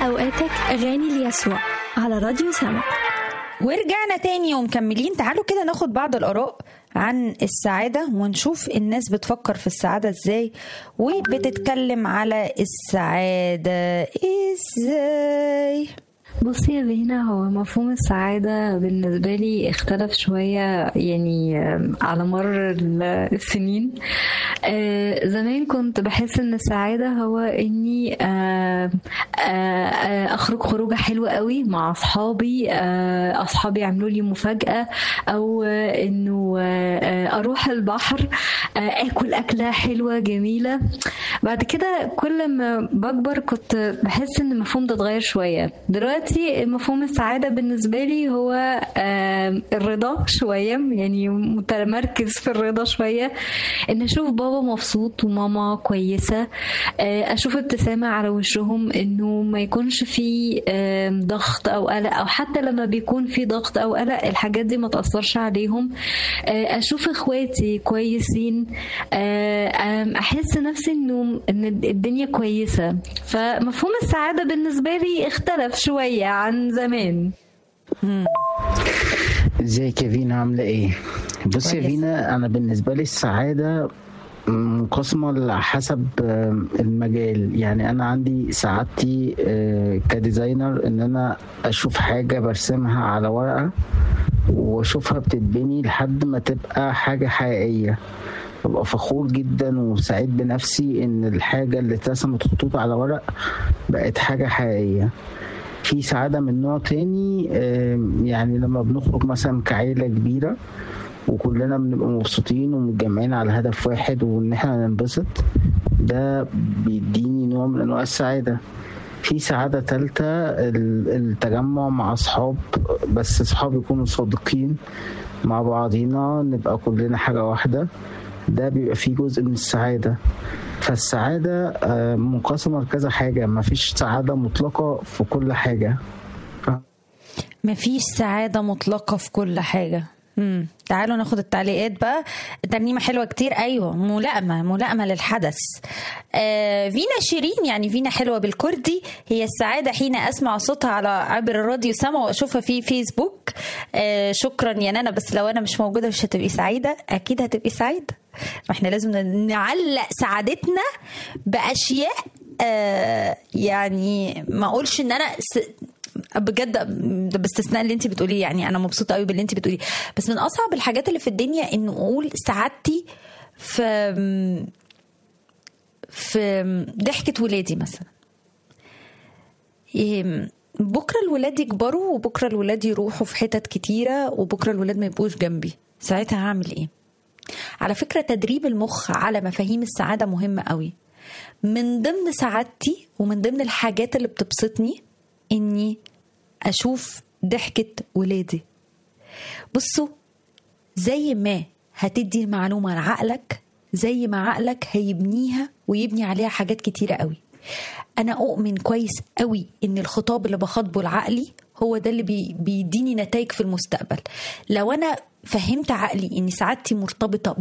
أوقاتك أغاني ليسوع على راديو سما ورجعنا تاني ومكملين تعالوا كده ناخد بعض الآراء عن السعادة ونشوف الناس بتفكر في السعادة ازاي وبتتكلم على السعادة ازاي بصي يا فينا هو مفهوم السعادة بالنسبة لي اختلف شوية يعني على مر السنين آه، زمان كنت بحس ان السعادة هو اني آه، آه، اخرج خروجة حلوة قوي مع اصحابي اصحابي يعملوا لي مفاجأة او انه اروح البحر اكل اكلة حلوة جميلة بعد كده كل ما بكبر كنت بحس ان المفهوم ده اتغير شوية دلوقتي مفهوم السعادة بالنسبة لي هو الرضا شوية يعني متمركز في الرضا شوية ان اشوف بابا مبسوط وماما كويسة اشوف ابتسامة على وشهم انه ما يكونش في ضغط او قلق او حتى لما بيكون في ضغط او قلق الحاجات دي ما تأثرش عليهم اشوف اخواتي كويسين احس نفسي انه ان الدنيا كويسة فمفهوم السعادة بالنسبة لي اختلف شوية عن زمان ازيك يا فينا عاملة ايه؟ بصي يا فينا انا بالنسبة لي السعادة منقسمة على حسب المجال يعني أنا عندي سعادتي كديزاينر إن أنا أشوف حاجة برسمها على ورقة وأشوفها بتتبني لحد ما تبقى حاجة حقيقية ببقى فخور جدا وسعيد بنفسي إن الحاجة اللي اترسمت خطوط على ورق بقت حاجة حقيقية في سعادة من نوع تاني يعني لما بنخرج مثلا كعيلة كبيرة وكلنا بنبقى مبسوطين ومتجمعين على هدف واحد وان احنا ننبسط ده بيديني نوع من انواع السعاده في سعادة تالتة التجمع مع أصحاب بس أصحاب يكونوا صادقين مع بعضينا نبقى كلنا حاجة واحدة ده بيبقى فيه جزء من السعادة فالسعادة منقسمة لكذا حاجة مفيش سعادة مطلقة في كل حاجة مفيش سعادة مطلقة في كل حاجة امم تعالوا ناخد التعليقات بقى ترنيمه حلوه كتير ايوه ملائمه ملائمه للحدث آه فينا شيرين يعني فينا حلوه بالكردي هي السعاده حين اسمع صوتها على عبر الراديو سما واشوفها في فيسبوك آه شكرا يا نانا بس لو انا مش موجوده مش هتبقي سعيده اكيد هتبقي سعيده احنا لازم نعلق سعادتنا باشياء آه يعني ما اقولش ان انا س... بجد باستثناء اللي انت بتقوليه يعني انا مبسوطه قوي باللي انت بتقوليه بس من اصعب الحاجات اللي في الدنيا انه اقول سعادتي في في ضحكه ولادي مثلا بكره الولاد يكبروا وبكره الولاد يروحوا في حتت كتيره وبكره الولاد ما يبقوش جنبي ساعتها هعمل ايه على فكره تدريب المخ على مفاهيم السعاده مهمه قوي من ضمن سعادتي ومن ضمن الحاجات اللي بتبسطني اني اشوف ضحكة ولادي بصوا زي ما هتدي المعلومة لعقلك زي ما عقلك هيبنيها ويبني عليها حاجات كتيرة قوي انا اؤمن كويس قوي ان الخطاب اللي بخاطبه لعقلي هو ده اللي بي بيديني نتائج في المستقبل لو انا فهمت عقلي ان سعادتي مرتبطه